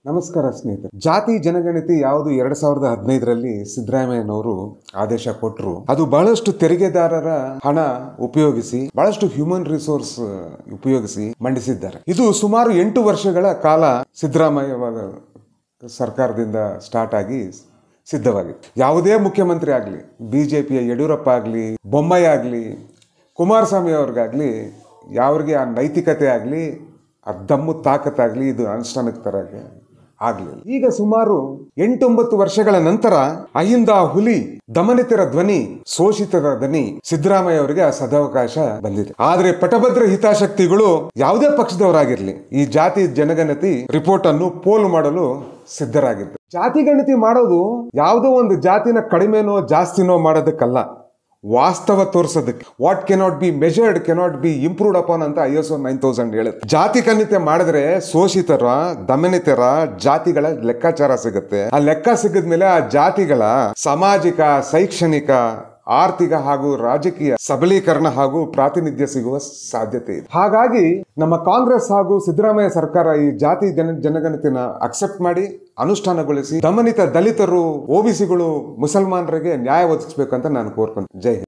ನಮಸ್ಕಾರ ಸ್ನೇಹಿತರೆ ಜಾತಿ ಜನಗಣತಿ ಯಾವುದು ಎರಡ್ ಸಾವಿರದ ಹದಿನೈದರಲ್ಲಿ ಸಿದ್ದರಾಮಯ್ಯನವರು ಆದೇಶ ಕೊಟ್ಟರು ಅದು ಬಹಳಷ್ಟು ತೆರಿಗೆದಾರರ ಹಣ ಉಪಯೋಗಿಸಿ ಬಹಳಷ್ಟು ಹ್ಯೂಮನ್ ರಿಸೋರ್ಸ್ ಉಪಯೋಗಿಸಿ ಮಂಡಿಸಿದ್ದಾರೆ ಇದು ಸುಮಾರು ಎಂಟು ವರ್ಷಗಳ ಕಾಲ ಸಿದ್ದರಾಮಯ್ಯ ವ- ಸರ್ಕಾರದಿಂದ ಸ್ಟಾರ್ಟ್ ಆಗಿ ಸಿದ್ಧವಾಗಿದೆ ಯಾವುದೇ ಮುಖ್ಯಮಂತ್ರಿ ಆಗಲಿ ಬಿ ಜೆ ಪಿಯ ಯಡಿಯೂರಪ್ಪ ಆಗಲಿ ಬೊಮ್ಮಾಯಿ ಆಗಲಿ ಕುಮಾರಸ್ವಾಮಿ ಅವ್ರಿಗಾಗಲಿ ಯಾವ್ರಿಗೆ ಆ ನೈತಿಕತೆ ಆಗಲಿ ಆ ದಮ್ಮು ತಾಕತ್ತಾಗಲಿ ಇದು ಅನುಷ್ಠಾನಕ್ಕೆ ತರಕ್ಕೆ ಆಗಲಿಲ್ಲ ಈಗ ಸುಮಾರು ಎಂಟೊಂಬತ್ತು ವರ್ಷಗಳ ನಂತರ ಅಹಿಂದ ಹುಲಿ ದಮನಿತರ ಧ್ವನಿ ಶೋಷಿತರ ಧ್ವನಿ ಸಿದ್ದರಾಮಯ್ಯ ಅವರಿಗೆ ಆ ಸದಾವಕಾಶ ಬಂದಿದೆ ಆದ್ರೆ ಪಟಭದ್ರ ಹಿತಾಸಕ್ತಿಗಳು ಯಾವುದೇ ಪಕ್ಷದವರಾಗಿರ್ಲಿ ಈ ಜಾತಿ ಜನಗಣತಿ ರಿಪೋರ್ಟ್ ಅನ್ನು ಪೋಲು ಮಾಡಲು ಸಿದ್ಧರಾಗಿದ್ದಾರೆ ಜಾತಿ ಗಣತಿ ಮಾಡೋದು ಯಾವುದೋ ಒಂದು ಜಾತಿನ ಕಡಿಮೆನೋ ಜಾಸ್ತಿನೋ ಮಾಡೋದಕ್ಕಲ್ಲ ವಾಸ್ತವ ತೋರಿಸೋದಕ್ಕೆ what cannot be measured cannot be improved upon ಅಂತ I S O nine thousand ಹೇಳುತ್ತೆ ಜಾತಿ ಕನ್ನಿತೆ ಮಾಡಿದ್ರೆ ಶೋಷಿತರ ದಮನಿತರ ಜಾತಿಗಳ ಲೆಕ್ಕಾಚಾರ ಸಿಗುತ್ತೆ ಆ ಲೆಕ್ಕ ಸಿಗದ್ಮೇಲೆ ಆ ಜಾತಿಗಳ ಸಾಮಾಜಿಕ ಶೈಕ್ಷಣಿಕ ಆರ್ಥಿಕ ಹಾಗೂ ರಾಜಕೀಯ ಸಬಲೀಕರಣ ಹಾಗೂ ಪ್ರಾತಿನಿಧ್ಯ ಸಿಗುವ ಸಾಧ್ಯತೆ ಇದೆ ಹಾಗಾಗಿ ನಮ್ಮ ಕಾಂಗ್ರೆಸ್ ಹಾಗೂ ಸಿದ್ದರಾಮಯ್ಯ ಸರ್ಕಾರ ಈ ಜಾತಿ ಜನ ಜನಗಣತಿನ ಅಕ್ಸೆಪ್ಟ್ ಮಾಡಿ ಅನುಷ್ಠಾನಗೊಳಿಸಿ ದಮನಿತ ದಲಿತರು ಓಬಿಸಿಗಳು ಮುಸಲ್ಮಾನರಿಗೆ ನ್ಯಾಯ ಒದಗಿಸ್ಬೇಕಂತ ನಾನು ಕೋರ್ಕೊಂತೀನಿ ಜೈ ಹಿಂದ್